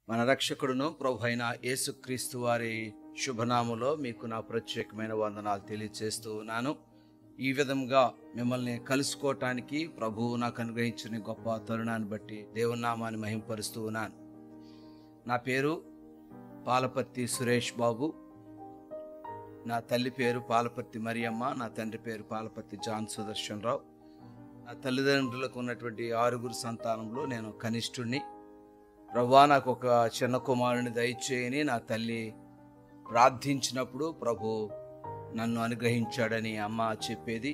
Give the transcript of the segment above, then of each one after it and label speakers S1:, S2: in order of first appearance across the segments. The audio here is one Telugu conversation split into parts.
S1: మన రక్షకుడును ప్రభు అయిన యేసుక్రీస్తు వారి శుభనాములో మీకు నా ప్రత్యేకమైన వందనాలు తెలియజేస్తూ ఉన్నాను ఈ విధంగా మిమ్మల్ని కలుసుకోవటానికి ప్రభువు నాకు అనుగ్రహించిన గొప్ప తరుణాన్ని బట్టి దేవుని నామాన్ని మహింపరుస్తూ ఉన్నాను నా పేరు పాలపత్తి సురేష్ బాబు నా తల్లి పేరు పాలపత్తి మరియమ్మ నా తండ్రి పేరు పాలపత్తి జాన్ సుదర్శన్ రావు నా తల్లిదండ్రులకు ఉన్నటువంటి ఆరుగురు సంతానంలో నేను కనిష్ఠుణ్ణి ప్రభా నాకు ఒక చిన్న కుమారుని దయచేయని నా తల్లి ప్రార్థించినప్పుడు ప్రభు నన్ను అనుగ్రహించాడని అమ్మ చెప్పేది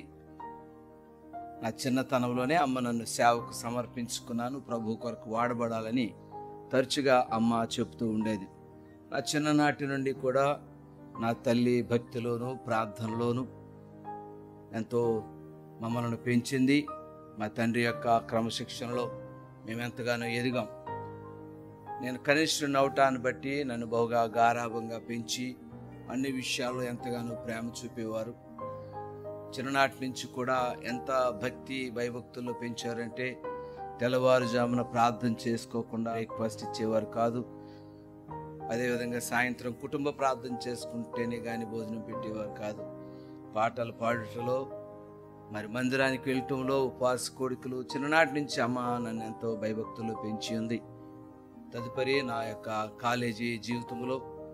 S1: నా చిన్నతనంలోనే అమ్మ నన్ను సేవకు సమర్పించుకున్నాను ప్రభు కొరకు వాడబడాలని తరచుగా అమ్మ చెప్తూ ఉండేది నా చిన్ననాటి నుండి కూడా నా తల్లి భక్తిలోను ప్రార్థనలోను ఎంతో మమ్మల్ని పెంచింది మా తండ్రి యొక్క క్రమశిక్షణలో మేము ఎంతగానో ఎదిగాం నేను కనిష్ఠుని అవటాన్ని బట్టి నన్ను బహుగా గారాభంగా పెంచి అన్ని విషయాల్లో ఎంతగానో ప్రేమ చూపేవారు చిన్ననాటి నుంచి కూడా ఎంత భక్తి భయభక్తుల్లో పెంచారంటే తెల్లవారుజామున ప్రార్థన చేసుకోకుండా బ్రేక్ఫాస్ట్ ఇచ్చేవారు కాదు అదేవిధంగా సాయంత్రం కుటుంబ ప్రార్థన చేసుకుంటేనే కానీ భోజనం పెట్టేవారు కాదు పాటలు పాడటంలో మరి మందిరానికి వెళ్ళటంలో ఉపవాస కోడికలు చిన్ననాటి నుంచి అమ్మ నన్ను ఎంతో భయభక్తుల్లో పెంచి ఉంది తదుపరి నా యొక్క కాలేజీ జీవితంలో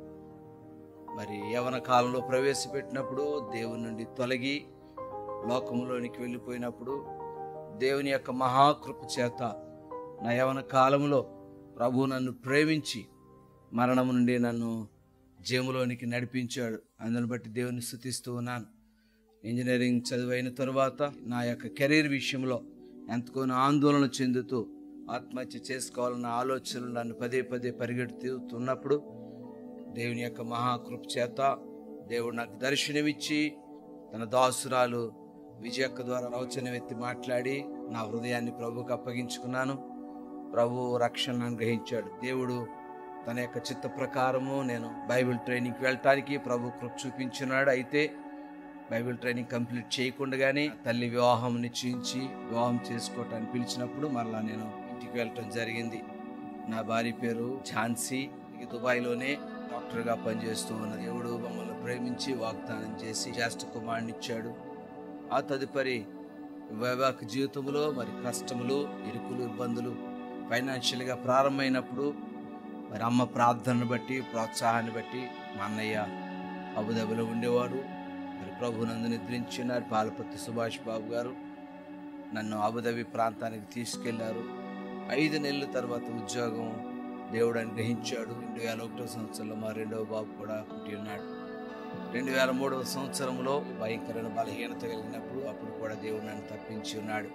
S1: మరి యవన కాలంలో ప్రవేశపెట్టినప్పుడు దేవుని నుండి తొలగి లోకంలోనికి వెళ్ళిపోయినప్పుడు దేవుని యొక్క మహాకృప చేత నా యవన కాలంలో ప్రభు నన్ను ప్రేమించి మరణం నుండి నన్ను జీవులోనికి నడిపించాడు అందుని బట్టి దేవుని స్థుతిస్తూ ఉన్నాను ఇంజనీరింగ్ చదువైన తరువాత నా యొక్క కెరీర్ విషయంలో ఎంతగానో ఆందోళన చెందుతూ ఆత్మహత్య చేసుకోవాలన్న ఆలోచనలు నన్ను పదే పదే పరిగెడుతున్నప్పుడు దేవుని యొక్క మహాకృప చేత దేవుడు నాకు దర్శనమిచ్చి తన దాసురాలు విజయక్క ద్వారా రవచనం ఎత్తి మాట్లాడి నా హృదయాన్ని ప్రభుకు అప్పగించుకున్నాను ప్రభు రక్షణ అనుగ్రహించాడు దేవుడు తన యొక్క చిత్త ప్రకారము నేను బైబిల్ ట్రైనింగ్కి వెళ్ళటానికి ప్రభు కృప చూపించున్నాడు అయితే బైబిల్ ట్రైనింగ్ కంప్లీట్ చేయకుండానే తల్లి వివాహం నిశ్చయించి వివాహం చేసుకోవటానికి పిలిచినప్పుడు మరలా నేను ఇంటికి వెళ్ళటం జరిగింది నా భార్య పేరు ఝాన్సీ ఈ దుబాయ్లోనే డాక్టర్గా పనిచేస్తూ ఉన్న దేవుడు మమ్మల్ని ప్రేమించి వాగ్దానం చేసి జ్యేష్ఠ కుమారుని ఇచ్చాడు ఆ తదుపరి వైవాహిక జీవితంలో మరి కష్టములు ఇరుకులు ఇబ్బందులు ఫైనాన్షియల్గా ప్రారంభమైనప్పుడు మరి అమ్మ ప్రార్థనను బట్టి ప్రోత్సాహాన్ని బట్టి మా అన్నయ్య అబుదాబిలో ఉండేవాడు మరి ప్రభునందు నిద్రించినారు పాలపత్తి సుభాష్ బాబు గారు నన్ను అబుదాబి ప్రాంతానికి తీసుకెళ్లారు ఐదు నెలల తర్వాత ఉద్యోగం దేవుడు అనుగ్రహించాడు రెండు వేల ఒకటో సంవత్సరంలో మా రెండవ బాబు కూడా పుట్టి ఉన్నాడు రెండు వేల మూడవ సంవత్సరంలో భయంకరమైన బలహీనత కలిగినప్పుడు అప్పుడు కూడా దేవుడు నన్ను తప్పించి ఉన్నాడు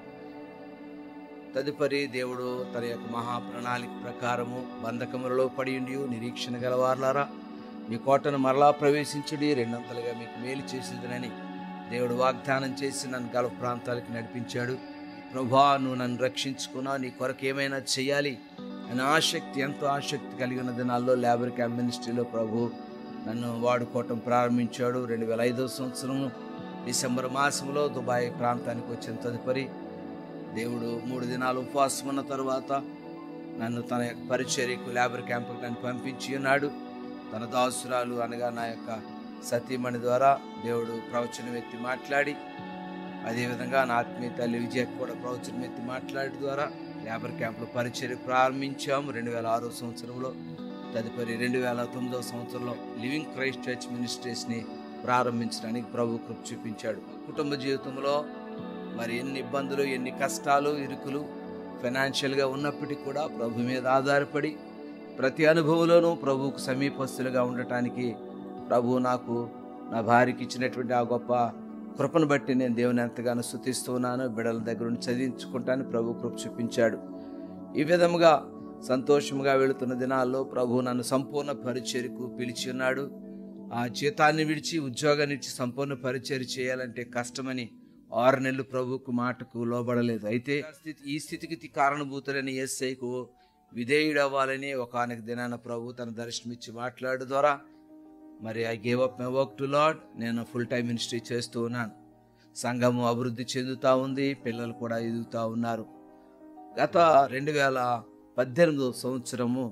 S1: తదుపరి దేవుడు తన యొక్క మహాప్రణాళిక ప్రకారము బంధకములలో పడి ఉండి నిరీక్షణ గలవార్లారా మీ కోటను మరలా ప్రవేశించుడి రెండంతలుగా మీకు మేలు చేసేదనని దేవుడు వాగ్దానం చేసి నన్ను గల ప్రాంతాలకు నడిపించాడు ప్రభా నువ్వు నన్ను రక్షించుకున్నా నీ కొరకు ఏమైనా చేయాలి అని ఆసక్తి ఎంతో ఆసక్తి కలిగిన దినాల్లో లేబర్ క్యాంప్ మినిస్ట్రీలో ప్రభు నన్ను వాడుకోవటం ప్రారంభించాడు రెండు వేల ఐదో సంవత్సరం డిసెంబర్ మాసంలో దుబాయ్ ప్రాంతానికి వచ్చిన తదుపరి దేవుడు మూడు దినాలు ఉపవాసం ఉన్న తర్వాత నన్ను తన యొక్క పరిచర్యకు లేబర్ క్యాంపుకు నన్ను పంపించి ఉన్నాడు తన దాసురాలు అనగా నా యొక్క సతీమణి ద్వారా దేవుడు ప్రవచనం ఎత్తి మాట్లాడి అదేవిధంగా నా ఆత్మీయ తల్లి విజయకు కూడా ప్రవచనం ఎత్తి మాట్లాడి ద్వారా లేబర్ క్యాంపులో పరిచర్య ప్రారంభించాము రెండు వేల ఆరో సంవత్సరంలో తదుపరి రెండు వేల తొమ్మిదో సంవత్సరంలో లివింగ్ క్రైస్ట్ చర్చ్ మినిస్ట్రీస్ని ప్రారంభించడానికి ప్రభు కృప చూపించాడు కుటుంబ జీవితంలో మరి ఎన్ని ఇబ్బందులు ఎన్ని కష్టాలు ఇరుకులు ఫైనాన్షియల్గా ఉన్నప్పటికీ కూడా ప్రభు మీద ఆధారపడి ప్రతి అనుభవంలోనూ ప్రభువుకు సమీపస్తులుగా ఉండటానికి ప్రభు నాకు నా భార్యకి ఇచ్చినటువంటి ఆ గొప్ప కృపను బట్టి నేను దేవుని ఎంతగానో స్థుతిస్తూ ఉన్నాను బిడల దగ్గర నుండి చదివించుకుంటాను ప్రభు కృప చూపించాడు ఈ విధముగా సంతోషముగా వెళుతున్న దినాల్లో ప్రభు నన్ను సంపూర్ణ పరిచర్యకు పిలిచి ఉన్నాడు ఆ జీతాన్ని విడిచి ఉద్యోగాన్ని ఇచ్చి సంపూర్ణ పరిచర్య చేయాలంటే కష్టమని ఆరు నెలలు ప్రభువుకు మాటకు లోబడలేదు అయితే ఆ స్థితి ఈ స్థితికి కారణభూతులని ఎస్ఐకు విధేయుడవ్వాలని ఒక ఆనక దినాన ప్రభు తన దర్శనమిచ్చి మాట్లాడు ద్వారా మరి I gave up my work to Lord నేను ఫుల్ టైం మినిస్ట్రీ చేస్తూ ఉన్నాను సంఘము అభివృద్ధి చెందుతూ ఉంది పిల్లలు కూడా ఎదుగుతూ ఉన్నారు గత రెండు వేల పద్దెనిమిదో సంవత్సరము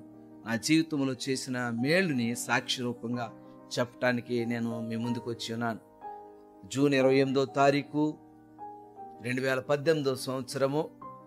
S1: నా జీవితంలో చేసిన మేలుని సాక్షి రూపంగా చెప్పటానికి నేను మీ ముందుకు వచ్చి ఉన్నాను జూన్ ఇరవై ఎనిమిదో తారీఖు రెండు వేల పద్దెనిమిదో సంవత్సరము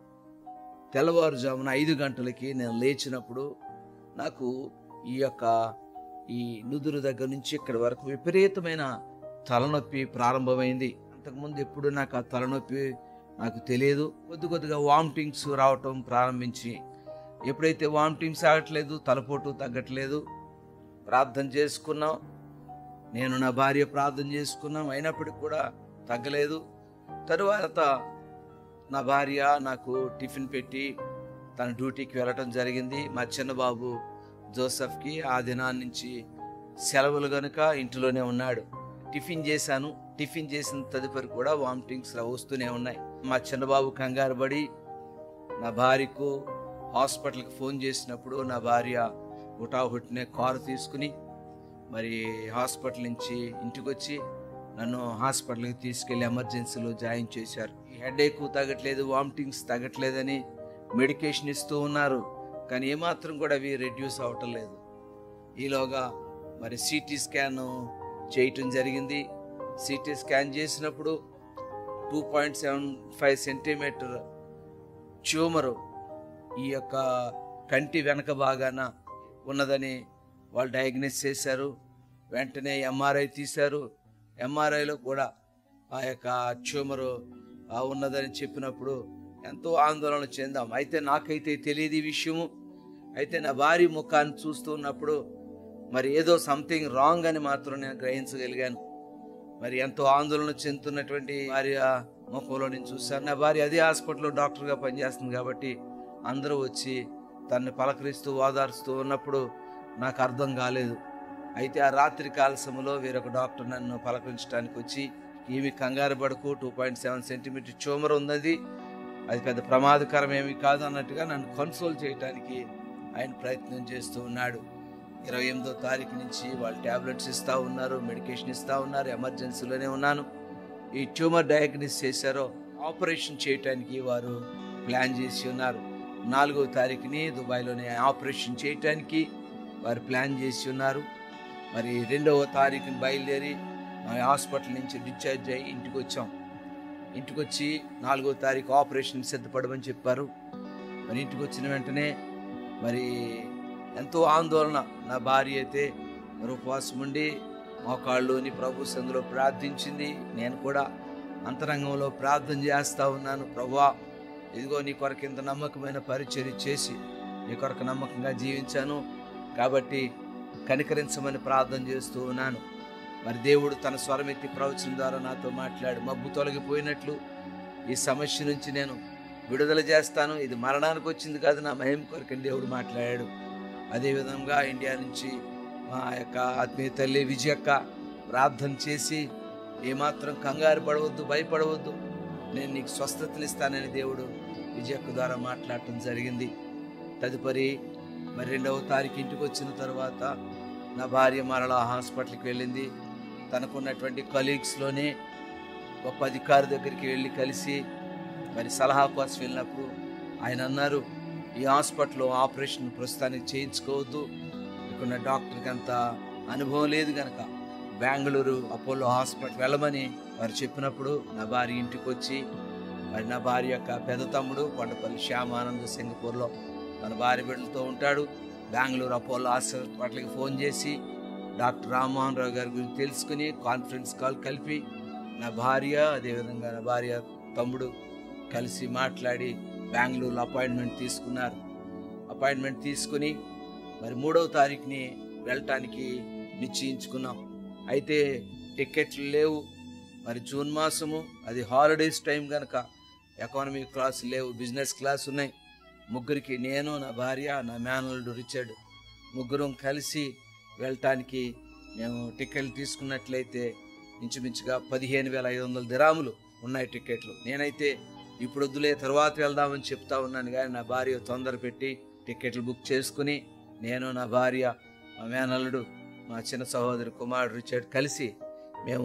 S1: తెల్లవారుజామున ఐదు గంటలకి నేను లేచినప్పుడు నాకు ఈ యొక్క ఈ నుదురు దగ్గర నుంచి ఇక్కడి వరకు విపరీతమైన తలనొప్పి ప్రారంభమైంది అంతకుముందు ఎప్పుడు నాకు ఆ తలనొప్పి నాకు తెలియదు కొద్ది కొద్దిగా వామిటింగ్స్ రావటం ప్రారంభించి ఎప్పుడైతే వామిటింగ్స్ ఆగట్లేదు తలపోటు తగ్గట్లేదు ప్రార్థన చేసుకున్నాం నేను నా భార్య ప్రార్థన చేసుకున్నాం అయినప్పటికి కూడా తగ్గలేదు తరువాత నా భార్య నాకు టిఫిన్ పెట్టి తన డ్యూటీకి వెళ్ళటం జరిగింది మా చిన్న బాబు జోసఫ్కి ఆ దినాన్ని నుంచి సెలవులు గనుక ఇంటిలోనే ఉన్నాడు టిఫిన్ చేశాను టిఫిన్ చేసిన తదుపరి కూడా వామిటింగ్స్ వస్తూనే ఉన్నాయి మా చిన్నబాబు కంగారు పడి నా భార్యకు హాస్పిటల్కి ఫోన్ చేసినప్పుడు నా భార్య హుటాహుటినే కారు తీసుకుని మరి హాస్పిటల్ నుంచి ఇంటికి వచ్చి నన్ను హాస్పిటల్కి తీసుకెళ్లి ఎమర్జెన్సీలో జాయిన్ చేశారు ఈ హెడ్ ఎక్కువ తగ్గట్లేదు వామిటింగ్స్ తగ్గట్లేదని మెడికేషన్ ఇస్తూ ఉన్నారు కానీ ఏమాత్రం కూడా అవి రెడ్యూస్ అవటం లేదు ఈలోగా మరి సిటీ స్కాన్ చేయటం జరిగింది సిటీ స్కాన్ చేసినప్పుడు two point seven five centimetre tumour ఈ యొక్క కంటి వెనక భాగాన ఉన్నదని వాళ్ళు డయాగ్నోస్ చేశారు వెంటనే ఎంఆర్ఐ తీశారు ఎంఆర్ఐలో కూడా ఆ యొక్క ట్యూమరు ఆ, ఉన్నదని చెప్పినప్పుడు ఎంతో ఆందోళన చెందాం అయితే నాకైతే తెలియదు ఈ విషయము అయితే నా భార్య ముఖాన్ని చూస్తూ ఉన్నప్పుడు మరి ఏదో సంథింగ్ రాంగ్ అని మాత్రం నేను గ్రహించగలిగాను మరి ఎంతో ఆందోళన చెందుతున్నటువంటి భార్య ముఖంలో నేను చూశాను నా భార్య అదే హాస్పిటల్లో డాక్టర్గా పనిచేస్తుంది కాబట్టి అందరూ వచ్చి తనని పలకరిస్తూ ఓదారుస్తూ ఉన్నప్పుడు నాకు అర్థం కాలేదు అయితే ఆ రాత్రి కాల సమయంలో వేరొక డాక్టర్ నన్ను పలకరించడానికి వచ్చి ఏమి కంగారు పడకు two point seven centimetre tumour ఉన్నది అది పెద్ద ప్రమాదకరం ఏమి కాదు అన్నట్టుగా నన్ను కన్సోల్ చేయడానికి ఆయన ప్రయత్నం చేస్తూ ఉన్నాడు ఇరవై ఎనిమిదో తారీఖు నుంచి వాళ్ళు ట్యాబ్లెట్స్ ఇస్తూ ఉన్నారు మెడికేషన్ ఇస్తూ ఉన్నారు ఎమర్జెన్సీలోనే ఉన్నాను ఈ ట్యూమర్ డయాగ్నోస్ చేశారో ఆపరేషన్ చేయటానికి వారు ప్లాన్ చేసి ఉన్నారు నాలుగో తారీఖుని దుబాయ్లోనే ఆపరేషన్ చేయటానికి వారు ప్లాన్ చేసి ఉన్నారు మరి రెండవ తారీఖుని బయలుదేరి మా హాస్పిటల్ నుంచి డిశ్చార్జ్ అయ్యి ఇంటికి వచ్చాం ఇంటికి వచ్చి నాలుగో తారీఖు ఆపరేషన్ సిద్ధపడమని చెప్పారు మరి ఇంటికి వచ్చిన వెంటనే మరి ఎంతో ఆందోళన నా భార్య అయితే మరి ఉపవాసం ఉండి మోకాళ్ళుని ప్రభు సందులో ప్రార్థించింది నేను కూడా అంతరంగంలో ప్రార్థన చేస్తా ఉన్నాను ప్రభువా ఇదిగో నీ కొరకు ఇంత నమ్మకమైన పరిచర్య చేసి నీ కొరకు నమ్మకంగా జీవించాను కాబట్టి కనికరించమని ప్రార్థన చేస్తూ ఉన్నాను మరి దేవుడు తన స్వరమెత్తి ప్రవచనం ద్వారా నాతో మాట్లాడు మబ్బు తొలగిపోయినట్లు ఈ సమస్య నుంచి నేను విడుదల చేస్తాను ఇది మరణానికి వచ్చింది కాదు నా మహిమ కొరకని దేవుడు మాట్లాడాడు అదేవిధంగా ఇండియా నుంచి మా యొక్క ఆత్మీయ తల్లి విజయక్క ప్రార్థన చేసి ఏమాత్రం కంగారు పడవద్దు భయపడవద్దు నేను నీకు స్వస్థతనిస్తానని దేవుడు విజయక్క ద్వారా మాట్లాడటం జరిగింది తదుపరి మరి రెండవ తారీఖు ఇంటికి వచ్చిన తర్వాత నా భార్య మరలా హాస్పిటల్కి వెళ్ళింది తనకున్నటువంటి కలీగ్స్లోనే గొప్ప అధికారి దగ్గరికి వెళ్ళి కలిసి మరి సలహా కోసం వెళ్ళినప్పుడు ఆయన అన్నారు ఈ హాస్పిటల్లో ఆపరేషన్ ప్రస్తుతానికి చేయించుకోవద్దు ఇక్కడ డాక్టర్కి అంత అనుభవం లేదు కనుక బెంగళూరు అపోలో హాస్పిటల్ వెళ్ళమని వారు చెప్పినప్పుడు నా భార్య ఇంటికి వచ్చి మరి నా భార్య యొక్క పెద్ద తమ్ముడు కొండపల్లి శ్యామానంద్ సింగపూర్లో తన భార్య బిడ్డలతో ఉంటాడు బెంగళూరు అపోలో హాస్పిటల్కి ఫోన్ చేసి డాక్టర్ రామ్మోహన్ రావు గారి గురించి తెలుసుకుని కాన్ఫరెన్స్ కాల్ కలిపి నా భార్య అదేవిధంగా నా భార్య తమ్ముడు కలిసి మాట్లాడి బెంగళూరులో అపాయింట్మెంట్ తీసుకున్నారు అపాయింట్మెంట్ తీసుకుని మరి మూడవ తారీఖుని వెళ్ళటానికి నిశ్చయించుకున్నాం అయితే టికెట్లు లేవు మరి జూన్ మాసము అది హాలిడేస్ టైం కనుక ఎకానమీ క్లాస్ లేవు బిజినెస్ క్లాస్ ఉన్నాయి ముగ్గురికి నేను నా భార్య నా మేనల్డ్ రిచర్డ్ ముగ్గురం కలిసి వెళ్ళటానికి మేము టికెట్లు తీసుకున్నట్లయితే ఇంచుమించుగా పదిహేను వేల ఐదు వందల దిరాములు ఉన్నాయి టికెట్లు నేనైతే ఇప్పుడు వద్దులే తర్వాత వెళ్దామని చెప్తా ఉన్నాను కానీ నా భార్య తొందర పెట్టి టికెట్లు బుక్ చేసుకుని నేను నా భార్య మా మేనల్లుడు మా చిన్న సహోదరి కుమారుడు రిచర్డ్ కలిసి మేము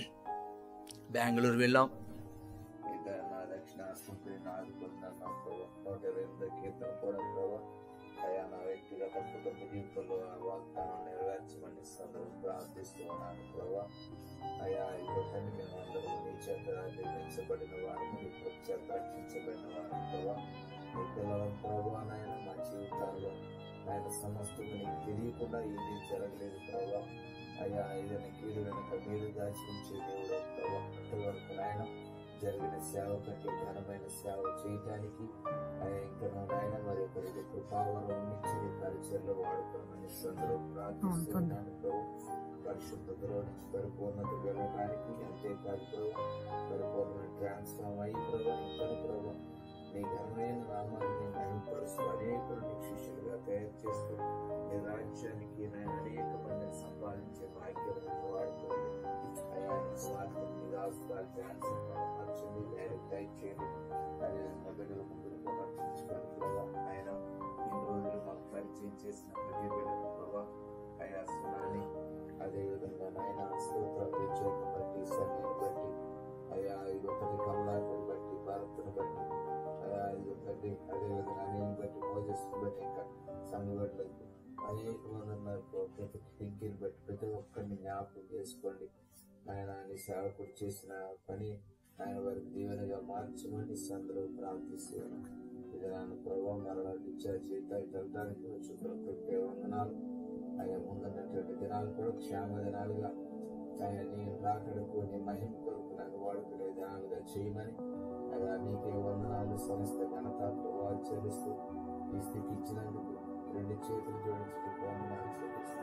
S1: బెంగళూరు వెళ్ళాం
S2: ఇక నా దక్షిణాస్తి నా ఆదుకున్న నూట ఇరవై ఎనిమిది కీర్తన కూడా ప్రభావ అయా నా వ్యక్తిగత కుటుంబ కుటుంబ జీవితంలో ఆ వాగ్దానం నెరవేర్చమని సందర్భం ప్రార్థిస్తూ ఉన్నాను ప్రభా అయా ఇదిగో తండ్రి మేము అందరూ నీ చేత నిర్మించబడిన వారు నీ కృప చేత రక్షించబడిన వారు ప్రభా నీ పిల్లల ప్రభా నాయన మా జీవితాల్లో ఆయన సమస్తం నీకు తెలియకుండా ఏది జరగలేదు ప్రభా అయ్యా ఏదైనా కీడు వెనుక మీరు దాచి ఉంచే దేవుడు ప్రభా అప్పటి వరకు నాయన జరిగిన సేవ కంటే ఘనమైన సేవ చేయడానికి అయ్యా ఇంకా నాయన మరి ఒకరికి కృపావరం ఇచ్చి నీ పరిచయలో వాడుకోమని సందరూ ప్రార్థిస్తున్నాను ప్రభు పరిశుద్ధతలో నుంచి పరిపూర్ణత వెళ్ళడానికి అంతేకాదు ప్రభు పరిపూర్ణ ట్రాన్స్ఫార్మ్ అయ్యి ప్రభు ఇంకా ప్రభు నీ ఘనమైన నామాన్ని మహిమపరుస్తూ అనేకులు నీ శిష్యులుగా తయారు చేస్తూ నీ రాజ్యానికి నేను అనేక మందిని సంపాదించే భాగ్యం వాడుకోండి అయ్యా నీ స్వార్థం నీ రాష్ట్రాలు ధ్యానం నచ్చింది డైరెక్ట్ టైప్ చేయండి అదేవిధంగా బిడ్డల ముందు రక్షించుకొని ప్రభావ ఆయన ఈ రోజులు మాకు పరిచయం చేసిన ప్రతి బిడ్డను ప్రభావ అయా సునాని అదేవిధంగా నాయన స్తోత్ర ప్రత్యేకం బట్టి సన్నిని బట్టి అయా ఇది ఒకటి కమలాకుని బట్టి భారత్ను బట్టి అయా ఇది ఒకటి అదేవిధంగా అనిని బట్టి మోజస్ని బట్టి ఇంకా సంఘటనలకు అనేక మంది ఉన్నారు ప్రభు. ప్రతి పింకిని బట్టి ప్రతి ఒక్కరిని జ్ఞాపకం చేసుకోండి ఆయన నీ సేవకుడు చేసిన పని ఆయన వారికి దీవెనగా మార్చమని సందరూ ప్రార్థిస్తున్నాను ఇది నన్ను ప్రభావం మరలా డిశ్చార్జ్ చేద్దానికి వెళ్ళడానికి వచ్చి ప్రకృతి వందనాలు ఆయన ముందున్నటువంటి దినాలు కూడా క్షేమ దినాలుగా ఆయన నీ రాకడకు నీ మహిమ కొరకు నన్ను వాడుకునే దినాలుగా చేయమని అలా నీకే వందనాలు సమస్త ఘనత ప్రభావం చెల్లిస్తూ ఈ స్థితి ఇచ్చినందుకు రెండు చేతులు జోడించి నీకు వందనాలు చెల్లిస్తూ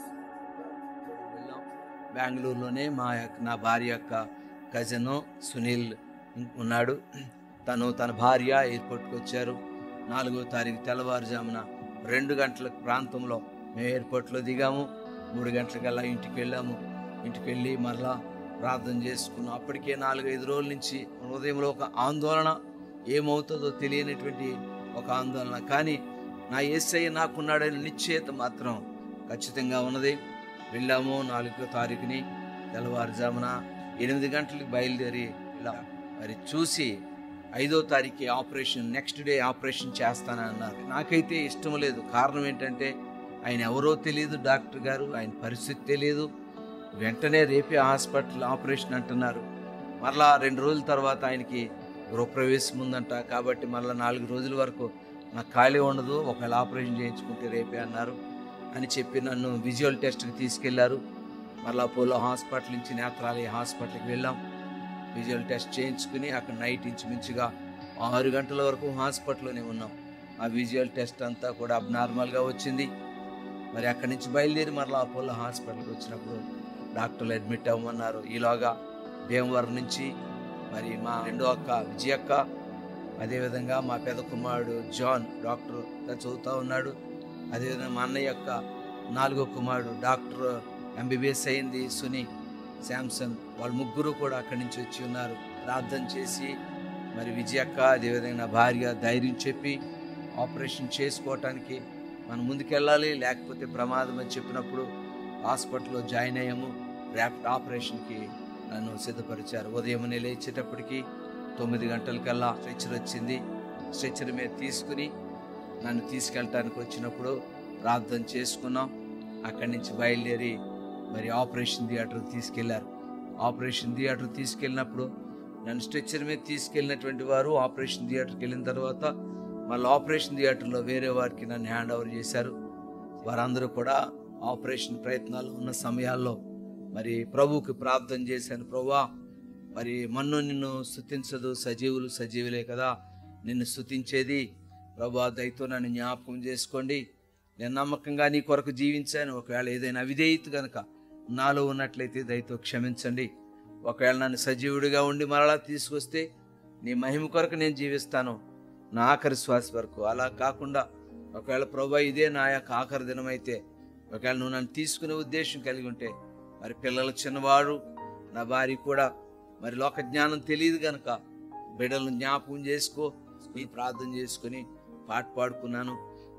S2: యేసు
S1: వెళ్ళాం బెంగళూరులోనే మా యొక్క నా భార్య యొక్క కజను సునీల్ ఉన్నాడు తను తన భార్య ఎయిర్పోర్ట్కి వచ్చారు నాలుగో తారీఖు తెల్లవారుజామున రెండు గంటల ప్రాంతంలో మేము ఎయిర్పోర్ట్లో దిగాము మూడు గంటలకల్లా ఇంటికి వెళ్ళాము ఇంటికి వెళ్ళి మరలా ప్రార్థన చేసుకున్నాం అప్పటికే నాలుగైదు రోజుల నుంచి హృదయంలో ఒక ఆందోళన ఏమవుతుందో తెలియనటువంటి ఒక ఆందోళన కానీ నా ఏసయ్య నాకున్నాడని నిశ్చయిత మాత్రం ఖచ్చితంగా ఉన్నది వెళ్ళాము నాలుగో తారీఖుని తెల్లవారుజామున ఎనిమిది గంటలకు బయలుదేరి వెళ్ళాం మరి చూసి ఐదో తారీఖు ఆపరేషన్ నెక్స్ట్ డే ఆపరేషన్ చేస్తానని అన్నారు నాకైతే ఇష్టం లేదు కారణం ఏంటంటే ఆయన ఎవరో తెలియదు డాక్టర్ గారు ఆయన పరిస్థితి తెలియదు వెంటనే రేపే హాస్పిటల్ ఆపరేషన్ అంటున్నారు మరలా రెండు రోజుల తర్వాత ఆయనకి గృహప్రవేశం ఉందంట కాబట్టి మరలా నాలుగు రోజుల వరకు నాకు ఖాళీ ఉండదు ఒకవేళ ఆపరేషన్ చేయించుకుంటే రేపే అన్నారు అని చెప్పి నన్ను విజువల్ టెస్ట్కి తీసుకెళ్లారు మరలా పోలో హాస్పిటల్ నుంచి నేత్రాలయ హాస్పిటల్కి వెళ్ళాం విజువల్ టెస్ట్ చేయించుకుని అక్కడ నైట్ ఇంచుమించుగా ఆరు గంటల వరకు హాస్పిటల్లోనే ఉన్నాం ఆ విజువల్ టెస్ట్ అంతా కూడా అబ్నార్మల్గా వచ్చింది మరి అక్కడి నుంచి బయలుదేరి మరలా అపోలో హాస్పిటల్కి వచ్చినప్పుడు డాక్టర్లు అడ్మిట్ అవ్వమన్నారు ఈలోగా భీమవరం నుంచి మరి మా రెండో అక్క విజయక్క అదేవిధంగా మా పెద్ద కుమారుడు జాన్ డాక్టర్గా చదువుతూ ఉన్నాడు అదేవిధంగా మా అన్నయ్య యొక్క నాలుగో కుమారుడు డాక్టర్ ఎంబీబీఎస్ అయింది సుని శాంసంగ్ వాళ్ళ ముగ్గురు కూడా అక్కడి నుంచి వచ్చి ఉన్నారు ప్రార్థన చేసి మరి విజయక్క అదేవిధంగా నా భార్య ధైర్యం చెప్పి ఆపరేషన్ చేసుకోవటానికి మనం ముందుకెళ్ళాలి లేకపోతే ప్రమాదం అని చెప్పినప్పుడు హాస్పిటల్లో జాయిన్ అయ్యాము ర్యాపిడ్ ఆపరేషన్కి నన్ను సిద్ధపరిచారు ఉదయం లేచేటప్పటికి తొమ్మిది గంటలకల్లా స్ట్రెచ్చర్ వచ్చింది స్ట్రెచ్చర్ మీద తీసుకుని నన్ను తీసుకెళ్ళటానికి వచ్చినప్పుడు ప్రార్థన చేసుకున్నాం అక్కడి నుంచి బయలుదేరి మరి ఆపరేషన్ థియేటర్కి తీసుకెళ్లారు ఆపరేషన్ థియేటర్ తీసుకెళ్ళినప్పుడు నన్ను స్ట్రెచ్చర్ మీద తీసుకెళ్ళినటువంటి వారు ఆపరేషన్ థియేటర్కి వెళ్ళిన తర్వాత మళ్ళీ ఆపరేషన్ థియేటర్లో వేరే వారికి నన్ను హ్యాండ్ ఓవర్ చేశారు వారందరూ కూడా ఆపరేషన్ ప్రయత్నాలు ఉన్న సమయాల్లో మరి ప్రభువుకి ప్రార్థన చేశాను ప్రభువా మరి మన్ను నిన్ను స్థుతించదు సజీవులు సజీవులే కదా నిన్ను స్థుతించేది ప్రభా దయతో నన్ను జ్ఞాపకం చేసుకోండి నేను నమ్మకంగా నీ కొరకు జీవించాను ఒకవేళ ఏదైనా అవిధేయత గనక నాలో ఉన్నట్లయితే దయతో క్షమించండి ఒకవేళ నన్ను సజీవుడిగా ఉండి మరలా తీసుకొస్తే నీ మహిమ కొరకు నేను జీవిస్తాను నా ఆఖరి శ్వాస వరకు అలా కాకుండా ఒకవేళ ప్రభా ఇదే నా యొక్క ఆఖరి దినం అయితే ఒకవేళ నువ్వు నన్ను తీసుకునే ఉద్దేశం కలిగి ఉంటే మరి పిల్లలు చిన్నవాడు నా భార్య కూడా మరి లోక జ్ఞానం తెలియదు గనక బిడ్డలను జ్ఞాపకం చేసుకో నీ ప్రార్థన చేసుకుని పాట పాడుకున్నాను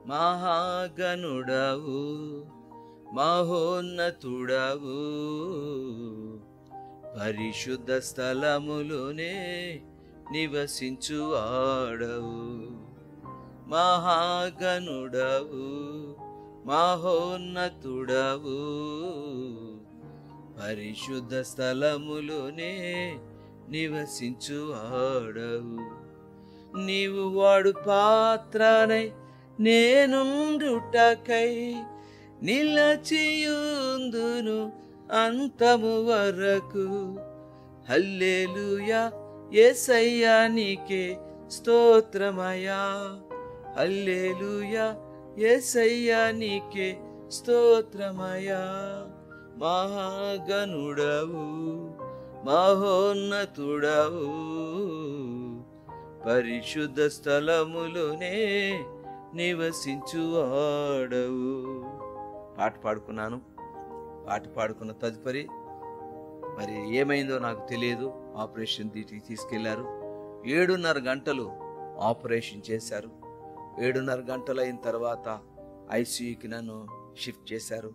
S1: మహాగనుడవు మహోన్నతుడవు పరిశుద్ధ స్థలములోనే నివసించువాడవు మహాగనుడవు మహోన్నతుడవు పరిశుద్ధ స్థలములోనే నివసించు ఆడవు నీవు వాడు పాత్రనై నేనుండుటకై నిలచియుందును అంతము వరకు హల్లెలూయా యేసయ్యా నీకే స్తోత్రమయా హల్లెలూయా యేసయ్యా నీకే స్తోత్రమయా మహాగణుడవు మహోన్నతుడవు పరిశుద్ధ స్థలములోనే నివసించు ఆడవు పాట పాడుకున్నాను పాట పాడుకున్న తదుపరి మరి ఏమైందో నాకు తెలియదు ఆపరేషన్ తీటికి తీసుకెళ్లారు ఏడున్నర గంటలు ఆపరేషన్ చేశారు ఏడున్నర గంటలు అయిన తర్వాత ఐసీయూకి నన్ను షిఫ్ట్ చేశారు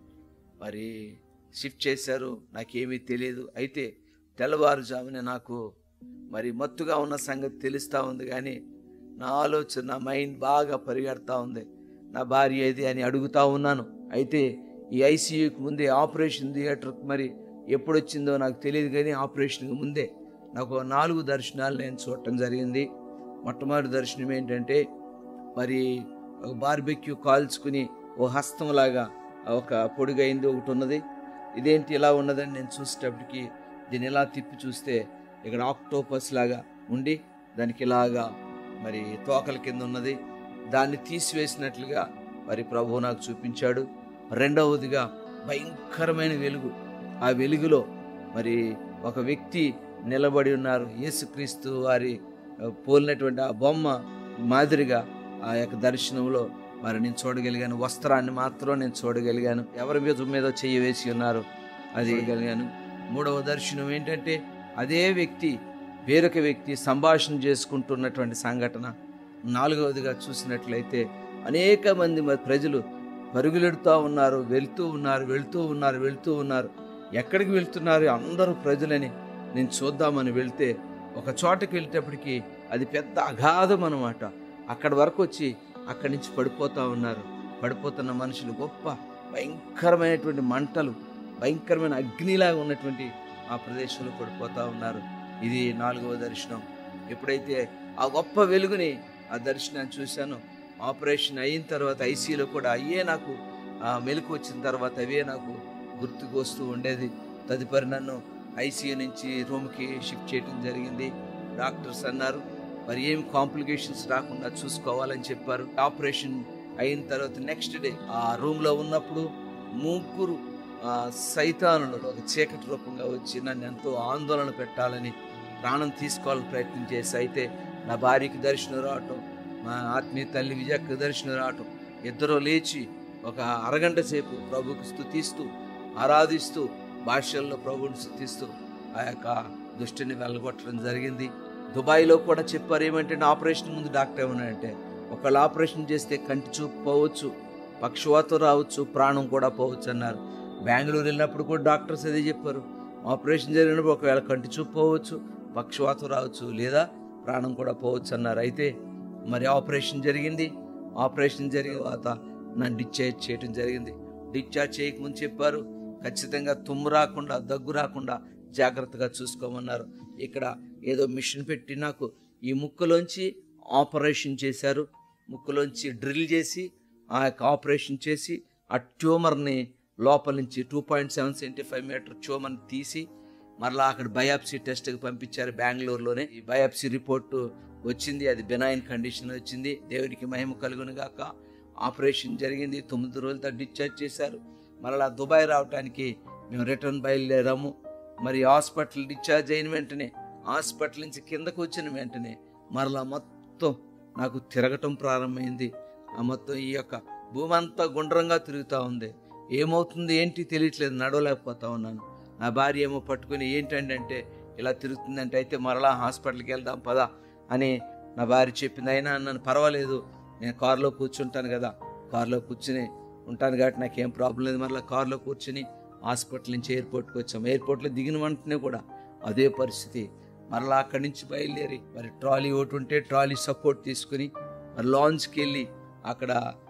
S1: మరి షిఫ్ట్ చేశారు నాకేమీ తెలియదు అయితే తెల్లవారుజామున నాకు మరి మత్తుగా ఉన్న సంగతి తెలుస్తూ ఉంది కానీ నా ఆలోచన నా మైండ్ బాగా పరిగెడతా ఉంది నా భార్య ఏది అని అడుగుతా ఉన్నాను అయితే ఈ ఐసీయూకి ముందే ఆపరేషన్ థియేటర్కి మరి ఎప్పుడు వచ్చిందో నాకు తెలియదు కానీ ఆపరేషన్కి ముందే నాకు ఓ నాలుగు దర్శనాలు నేను చూడటం జరిగింది మొట్టమొదటి దర్శనం ఏంటంటే మరి ఒక బార్బెక్యూ కాల్చుకుని ఓ హస్తంలాగా ఒక పొడుగైంది ఒకటి ఉన్నది ఇదేంటి ఇలా ఉన్నదని నేను చూసేటప్పటికి దీన్ని ఇలా తిప్పి చూస్తే ఇక్కడ ఆక్టోపస్ లాగా ఉండి దానికి ఇలాగా మరి తోకల కింద ఉన్నది దాన్ని తీసివేసినట్లుగా మరి ప్రభువు నాకు చూపించాడు రెండవదిగా భయంకరమైన వెలుగు ఆ వెలుగులో మరి ఒక వ్యక్తి నిలబడి ఉన్నారు యేసుక్రీస్తు వారి ఆ, పోలినటువంటి ఆ బొమ్మ మాదిరిగా ఆ యొక్క దర్శనంలో మరి నేను చూడగలిగాను వస్త్రాన్ని మాత్రం నేను చూడగలిగాను ఎవరి మీద మీద చెయ్యి వేసి ఉన్నారు అది చూడగలిగాను మూడవ దర్శనం ఏంటంటే అదే వ్యక్తి వేరొక వ్యక్తి సంభాషణ చేసుకుంటున్నటువంటి సంఘటన నాలుగవదిగా చూసినట్లయితే అనేక మంది మరి ప్రజలు పరుగులెడుతూ ఉన్నారు వెళ్తూ ఉన్నారు వెళ్తూ ఉన్నారు వెళ్తూ ఉన్నారు ఎక్కడికి వెళ్తున్నారు అందరూ ప్రజలని నేను చూద్దామని వెళ్తే ఒక చోటకి వెళ్ళేటప్పటికి అది పెద్ద అగాధం అనమాట అక్కడి వరకు వచ్చి అక్కడి నుంచి పడిపోతూ ఉన్నారు పడిపోతున్న మనుషులు గొప్ప భయంకరమైనటువంటి మంటలు భయంకరమైన అగ్నిలాగా ఉన్నటువంటి ఆ ప్రదేశంలో పడిపోతూ ఉన్నారు ఇది నాలుగవ దర్శనం ఎప్పుడైతే ఆ గొప్ప వెలుగుని ఆ దర్శనాన్ని చూశాను ఆపరేషన్ అయిన తర్వాత ఐసీలో కూడా అయ్యే నాకు ఆ మెలకు వచ్చిన తర్వాత అవే నాకు గుర్తుకు వస్తూ ఉండేది తదుపరి నన్ను ఐసీయూ నుంచి రూమ్కి షిఫ్ట్ చేయడం జరిగింది డాక్టర్స్ అన్నారు మరి ఏం కాంప్లికేషన్స్ రాకుండా చూసుకోవాలని చెప్పారు ఆపరేషన్ అయిన తర్వాత నెక్స్ట్ డే ఆ రూమ్లో ఉన్నప్పుడు ముగ్గురు ఆ, సైతానులు ఒక చీకటి రూపంగా వచ్చి నన్ను ఎంతో ఆందోళన పెట్టాలని ప్రాణం తీసుకోవాలని ప్రయత్నం చేసి అయితే నా భార్యకి దర్శనం రావటం మా ఆత్మీయ తల్లి విజయకు దర్శనం రావటం ఇద్దరు లేచి ఒక అరగంట సేపు ప్రభుకి స్థుతిస్తూ ఆరాధిస్తూ భాషల్లో ప్రభుని స్థుతిస్తూ ఆ యొక్క దుష్టిని వెళ్ళగొట్టడం జరిగింది దుబాయ్లో కూడా చెప్పారు ఏమంటే నా ఆపరేషన్ ముందు డాక్టర్ ఏమన్నాడంటే ఒకళ్ళు ఆపరేషన్ చేస్తే కంటి చూపు పోవచ్చు పక్షవాతం రావచ్చు ప్రాణం కూడా పోవచ్చు అన్నారు బెంగళూరు వెళ్ళినప్పుడు కూడా డాక్టర్స్ అదే చెప్పారు ఆపరేషన్ జరిగినప్పుడు ఒకవేళ కంటి చూపు పోవచ్చు పక్షవాతం రావచ్చు లేదా ప్రాణం కూడా పోవచ్చు అన్నారు అయితే మరి ఆపరేషన్ జరిగింది ఆపరేషన్ జరిగిన తర్వాత నన్ను డిశ్చార్జ్ చేయడం జరిగింది డిశ్చార్జ్ చేయకముందు చెప్పారు ఖచ్చితంగా తుమ్ము రాకుండా దగ్గు రాకుండా జాగ్రత్తగా చూసుకోమన్నారు ఇక్కడ ఏదో మిషన్ పెట్టి నాకు ఈ ముక్కులోంచి ఆపరేషన్ చేశారు ముక్కులోంచి డ్రిల్ చేసి ఆ యొక్క ఆపరేషన్ చేసి ఆ ట్యూమర్ని లోపల నుంచి two point seven seventy five metre ట్యూమర్ని తీసి మరలా అక్కడ బయాప్సీ టెస్ట్కి పంపించారు బెంగళూరులోనే ఈ బయాప్సీ రిపోర్టు వచ్చింది అది బెనాయిన్ కండిషన్ వచ్చింది దేవునికి మహిమ కలుగును గాక ఆపరేషన్ జరిగింది తొమ్మిది రోజులతో డిశ్చార్జ్ చేశారు మరలా దుబాయ్ రావడానికి మేము రిటర్న్ బయలుదేరాము మరి హాస్పిటల్ డిశ్చార్జ్ అయిన వెంటనే హాస్పిటల్ నుంచి కిందకు వచ్చిన వెంటనే మరలా మొత్తం నాకు తిరగటం ప్రారంభమైంది ఆ మొత్తం ఈ యొక్క భూమి అంతా గుండ్రంగా తిరుగుతూ ఉంది ఏమవుతుంది ఏంటి తెలియట్లేదు నడవలేకపోతా ఉన్నాను నా భార్య ఏమో పట్టుకుని ఏంటంటే అంటే ఇలా తిరుగుతుందంటే అయితే మరలా హాస్పిటల్కి వెళ్దాం పదా అని నా భార్య చెప్పింది అయినా నన్ను పర్వాలేదు నేను కారులో కూర్చుంటాను కదా కారులో కూర్చుని ఉంటాను కాబట్టి నాకేం ప్రాబ్లం లేదు మరలా కారులో కూర్చుని హాస్పిటల్ నుంచి ఎయిర్పోర్ట్కి వచ్చాము ఎయిర్పోర్ట్లో దిగిన వెంటనే కూడా అదే పరిస్థితి మరలా అక్కడి నుంచి బయలుదేరి మరి ట్రాలీ ఒకటి ఉంటే ట్రాలీ సపోర్ట్ తీసుకుని మరి లాంచ్కి వెళ్ళి అక్కడ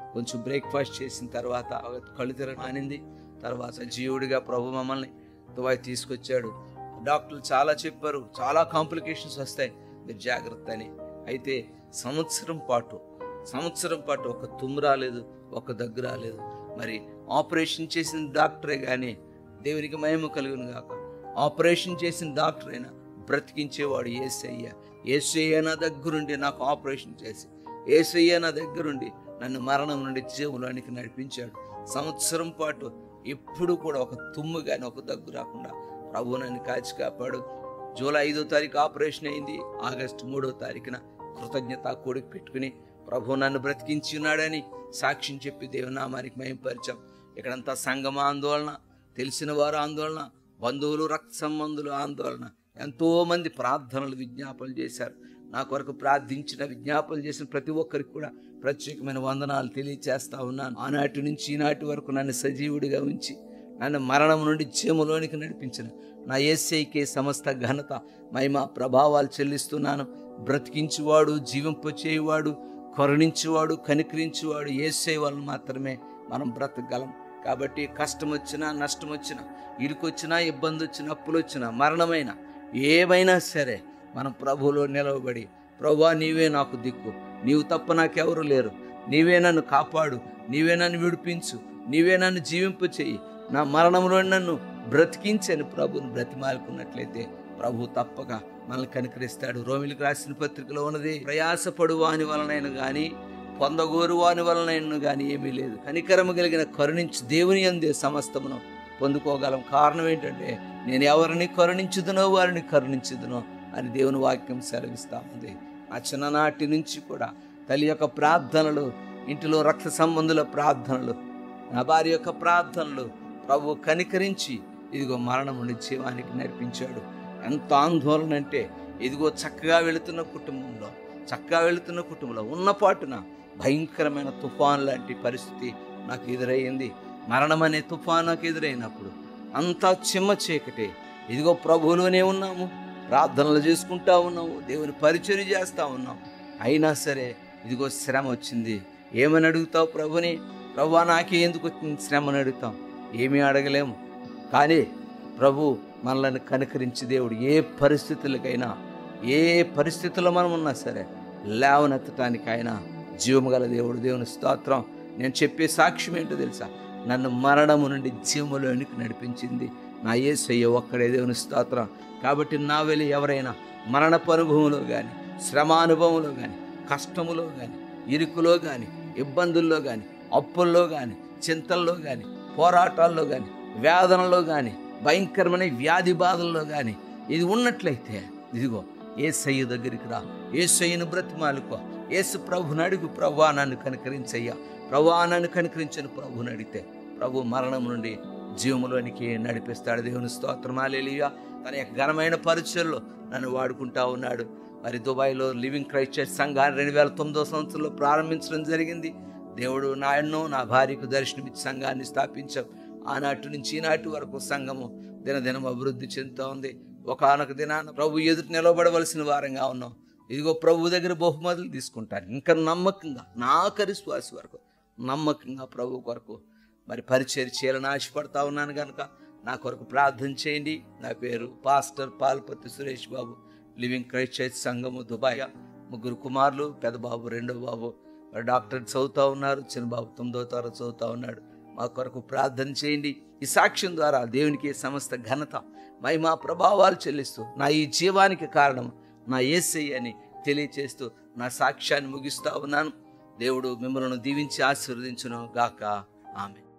S1: కొంచెం బ్రేక్ఫాస్ట్ చేసిన తర్వాత కళ్ళు తిరగ మానింది తర్వాత జీవుడిగా ప్రభు మమ్మల్ని దుబాయ్ తీసుకొచ్చాడు డాక్టర్లు చాలా చెప్పారు చాలా కాంప్లికేషన్స్ వస్తాయి మీరు జాగ్రత్త అని అయితే సంవత్సరం పాటు సంవత్సరం పాటు ఒక తుమ్ము రాలేదు ఒక దగ్గు రాలేదు మరి ఆపరేషన్ చేసిన డాక్టరే కానీ దేవునికి మహిమ కలుగును గాక ఆపరేషన్ చేసిన డాక్టర్ అయినా బ్రతికించేవాడు ఏసయ్య ఏసయ్య నా దగ్గరుండి నాకు ఆపరేషన్ చేసి ఏసయ్య నా దగ్గరుండి నన్ను మరణం నుండి జీవులోనికి నడిపించాడు సంవత్సరం పాటు ఎప్పుడు కూడా ఒక తుమ్ము కానీ ఒక దగ్గు రాకుండా ప్రభు నన్ను కాచి కాపాడు జూలై ఐదో తారీఖు ఆపరేషన్ అయింది ఆగస్టు మూడో తారీఖున కృతజ్ఞత కూడికి పెట్టుకుని ప్రభు నన్ను బ్రతికించి ఉన్నాడని సాక్ష్యం చెప్పి దేవునామానికి మయంపరిచాం ఇక్కడంతా సంగమ ఆందోళన తెలిసిన వారు ఆందోళన బంధువులు రక్త సంబంధులు ఆందోళన ఎంతో మంది ప్రార్థనలు విజ్ఞాపనలు చేశారు నా కొరకు ప్రార్థించిన విజ్ఞాపనలు చేసిన ప్రతి ఒక్కరికి కూడా ప్రత్యేకమైన వందనాలు తెలియచేస్తా ఉన్నాను ఆనాటి నుంచి ఈనాటి వరకు నన్ను సజీవుడిగా ఉంచి నన్ను మరణం నుండి జీవములోనికి నడిపించిన నా ఏసైకే సమస్త ఘనత మహిమ ప్రభావాలు చెల్లిస్తున్నాను బ్రతికించువాడు జీవింపచేయువాడు కరుణించువాడు కనికరించువాడు ఏసై వలన మాత్రమే మనం బ్రతకగలం కాబట్టి కష్టం వచ్చినా నష్టం వచ్చినా ఇరుకొచ్చినా ఇబ్బంది వచ్చినా అప్పులు వచ్చినా మరణమైన ఏమైనా సరే మనం ప్రభువులో నిలవబడి ప్రభా నీవే నాకు దిక్కు నీవు తప్ప నాకెవరు లేరు నీవే నన్ను కాపాడు నీవే నన్ను విడిపించు నీవే నన్ను జీవింపు చెయ్యి నా మరణంలో నన్ను బ్రతికించని ప్రభుని బ్రతిమాలుకున్నట్లయితే ప్రభు తప్పక మనల్ని కనికరిస్తాడు రోమిలకు రాసిన పత్రికలో ఉన్నది ప్రయాసపడు వాని వలనైన కానీ పొందగోరు వాని వలనైన కానీ ఏమీ లేదు కనికరము కలిగిన కరుణించి దేవుని అందే సమస్తమును పొందుకోగలం కారణం ఏంటంటే నేను ఎవరిని కరుణించుదునో వారిని కరుణించుదునో అని దేవుని వాక్యం సెలవిస్తా ఉంది ఆ చిన్ననాటి నుంచి కూడా తల్లి యొక్క ప్రార్థనలు ఇంటిలో రక్త సంబంధుల ప్రార్థనలు నా భార్య యొక్క ప్రార్థనలు ప్రభు కనికరించి ఇదిగో మరణం నుండి జీవానికి నడిపించాడు ఎంత ఆందోళన అంటే ఇదిగో చక్కగా వెళుతున్న కుటుంబంలో చక్కగా వెళుతున్న కుటుంబంలో ఉన్న పాటున భయంకరమైన తుఫాన్ లాంటి పరిస్థితి నాకు ఎదురయ్యింది మరణం అనే తుఫాన్ నాకు ఎదురైనప్పుడు అంతా చిమ్మ చీకటి ఇదిగో ప్రభువులోనే ఉన్నాము ప్రార్థనలు చేసుకుంటా ఉన్నాము దేవుని పరిచయం చేస్తూ ఉన్నాం అయినా సరే ఇదిగో శ్రమ వచ్చింది ఏమని అడుగుతావు ప్రభుని ప్రభు నాకే ఎందుకు వచ్చింది శ్రమని అడుగుతాం ఏమీ అడగలేము కానీ ప్రభు మనల్ని కనుకరించి దేవుడు ఏ పరిస్థితులకైనా ఏ పరిస్థితుల్లో మనం ఉన్నా సరే లేవనెత్తటానికి ఆయన జీవము గల దేవుడు దేవుని స్తోత్రం నేను చెప్పే సాక్ష్యం ఏంటో తెలుసా నన్ను మరణము నుండి జీవములోనికి నడిపించింది నా యేసయ్య ఒక్కడే దేవుని స్తోత్రం కాబట్టి నా వెళ్ళి ఎవరైనా మరణపు అనుభవంలో కానీ శ్రమానుభవంలో కానీ కష్టములో కానీ ఇరుకులో కానీ ఇబ్బందుల్లో కానీ అప్పుల్లో కానీ చింతల్లో కానీ పోరాటాల్లో కానీ వేదనలో కానీ భయంకరమైన వ్యాధి బాధల్లో కానీ ఇది ఉన్నట్లయితే ఇదిగో ఏసయ్య దగ్గరికి రా ఏసయ్యను బ్రతిమాలుకో ఏసు ప్రభుని అడుగు ప్రభా నన్ను కనుకరించయ్యా ప్రభా నన్ను కనుకరించని ప్రభుని అడిగితే ప్రభు మరణం నుండి జీవములోనికి నడిపిస్తాడు దేవుని స్తోత్రమాలేలియా తన యొక్క ఘనమైన పరిచయలో నన్ను వాడుకుంటా ఉన్నాడు మరి దుబాయ్లో లివింగ్ క్రైస్ట్ చర్చ్ సంఘాన్ని రెండు వేల తొమ్మిదో సంవత్సరంలో ప్రారంభించడం జరిగింది దేవుడు నాయన్నో నా భార్యకు దర్శనమిచ్చి సంఘాన్ని స్థాపించాం ఆనాటి నుంచి ఈనాటి వరకు సంఘము దినదినం అభివృద్ధి చెందుతూ ఉంది ఒకనొక దినాన ప్రభు ఎదుటి నిలబడవలసిన వారంగా ఉన్నాం ఇదిగో ప్రభు దగ్గర బహుమతులు తీసుకుంటాను ఇంకా నమ్మకంగా నా కరిశ్వాస వరకు నమ్మకంగా ప్రభు కొరకు మరి పరిచయం చేయాలని ఆశపడతా ఉన్నాను కనుక నా కొరకు ప్రార్థన చేయండి నా పేరు pastor Palpathi Suresh Babu living Christ church సంఘము దుబాయ్ ముగ్గురు కుమారులు పెద్ద బాబు రెండో బాబు మరి డాక్టర్ చదువుతూ ఉన్నారు చిన్న బాబు తొమ్మిదో తరగతి చదువుతూ ఉన్నాడు మా కొరకు ప్రార్థన చేయండి ఈ సాక్ష్యం ద్వారా దేవునికి సమస్త ఘనత మహిమా ప్రభావాలు చెల్లిస్తూ నా ఈ జీవానికి కారణం నా ఏసై అని తెలియచేస్తూ నా సాక్ష్యాన్ని ముగిస్తా ఉన్నాను దేవుడు మిమ్మల్ని దీవించి ఆశీర్వదించును గాక ఆమె